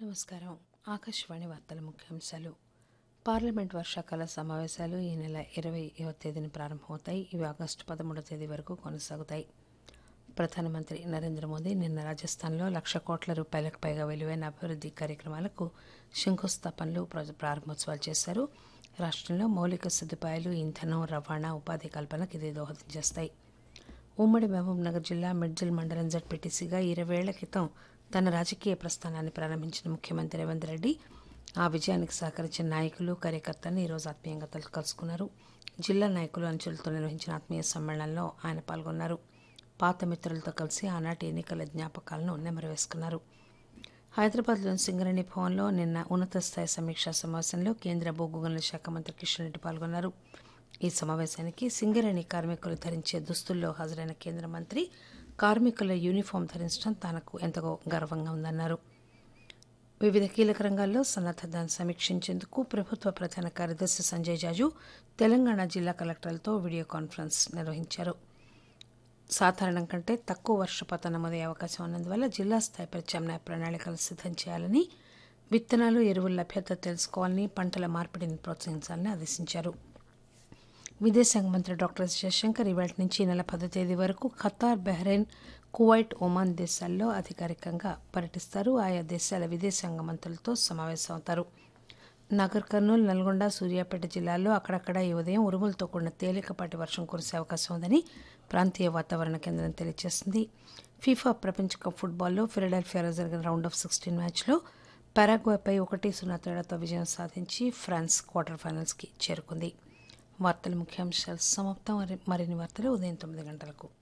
నమస్కారం ఆకాశవాణి వార్తల ముఖ్యాంశాలు పార్లమెంట్ వర్షాకాల సమావేశాలు ఈ నెల ఇరవైవ తేదీన ప్రారంభమవుతాయి ఇవి ఆగస్టు పదమూడవ తేదీ వరకు కొనసాగుతాయి ప్రధానమంత్రి నరేంద్ర మోదీ నిన్న రాజస్థాన్లో లక్ష కోట్ల రూపాయలకు పైగా విలువైన అభివృద్ది కార్యక్రమాలకు శంకుస్థాపనలు ప్ర- ప్రారంభోత్సవాలు చేశారు రాష్ట్రంలో మౌలిక సదుపాయాలు ఇంధనం రవాణా ఉపాధి కల్పనకు ఇది దోహదం చేస్తాయి ఉమ్మడి మహబూబ్ నగర్ జిల్లా మిడ్జిల్ మండలం జడ్పీటీసీగా ఇరవేళ్ల క్రితం తన రాజకీయ ప్రస్థానాన్ని ప్రారంభించిన ముఖ్యమంత్రి రేవంత్ రెడ్డి ఆ విజయానికి సహకరించిన నాయకులు కార్యకర్తలను ఈరోజు ఆత్మీయంగా తలు- కలుసుకున్నారు జిల్లా నాయకులు అంచులతో నిర్వహించిన ఆత్మీయ సమ్మేళనంలో ఆయన పాల్గొన్నారు పాత మిత్రులతో కలిసి ఆనాటి ఎన్నికల జ్ఞాపకాలను నెమరవేసుకున్నారు హైదరాబాద్లోని సింగరేణి భవన్లో నిన్న ఉన్నత స్థాయి సమీక్షా సమావేశంలో కేంద్ర బొగ్గు గనుల శాఖ మంత్రి కిషన్ రెడ్డి పాల్గొన్నారు ఈ సమావేశానికి సింగరేణి కార్మికులు ధరించే దుస్తుల్లో హాజరైన కేంద్ర మంత్రి కార్మికుల యూనిఫామ్ ధరించడం తనకు ఎంతో గర్వంగా ఉందన్నారు వివిధ కీలక రంగాల్లో సన్నద్దతను సమీక్షించేందుకు ప్రభుత్వ ప్రధాన కార్యదర్శి సంజయ్ జాజు తెలంగాణ జిల్లా కలెక్టర్లతో వీడియో కాన్ఫరెన్స్ నిర్వహించారు సాధారణం కంటే తక్కువ వర్షపాతం నమోదయ్యే అవకాశం ఉన్నందువల్ల జిల్లా స్థాయి ప్రత్యామ్నాయ ప్రణాళికలు సిద్ధం చేయాలని విత్తనాలు ఎరువుల లభ్యత తెలుసుకోవాలని పంటల మార్పిడిని ప్రోత్సహించాలని ఆదేశించారు విదేశాంగ మంత్రి డాక్టర్ ఎస్ జయశంకర్ ఇవాటి నుంచి ఈ నెల పదో తేదీ వరకు ఖతార్ బహ్రెయిన్ కువైట్ ఒమాన్ దేశాల్లో అధికారికంగా పర్యటిస్తారు ఆయా దేశాల విదేశాంగ మంత్రులతో సమావేశమవుతారు నగర్ కర్నూలు నల్గొండ సూర్యాపేట జిల్లాల్లో అక్కడక్కడ ఈ ఉదయం ఉరుములతో కూడిన తేలికపాటి వర్షం కురిసే అవకాశం ఉందని ప్రాంతీయ వాతావరణ కేంద్రం తెలియజేసింది ఫీఫా ప్రపంచ కప్ ఫుట్బాల్లో ఫిలడెల్ఫియాలో జరిగిన రౌండ్ ఆఫ్ సిక్స్టీన్ మ్యాచ్లో పరాగ్వేపై ఒకటి సున్నా తేడాతో విజయం సాధించి ఫ్రాన్స్ క్వార్టర్ ఫైనల్స్కి చేరుకుంది వార్తల ముఖ్యాంశాలు సమాప్తం మరి- మరిన్ని వార్తలు ఉదయం తొమ్మిది గంటలకు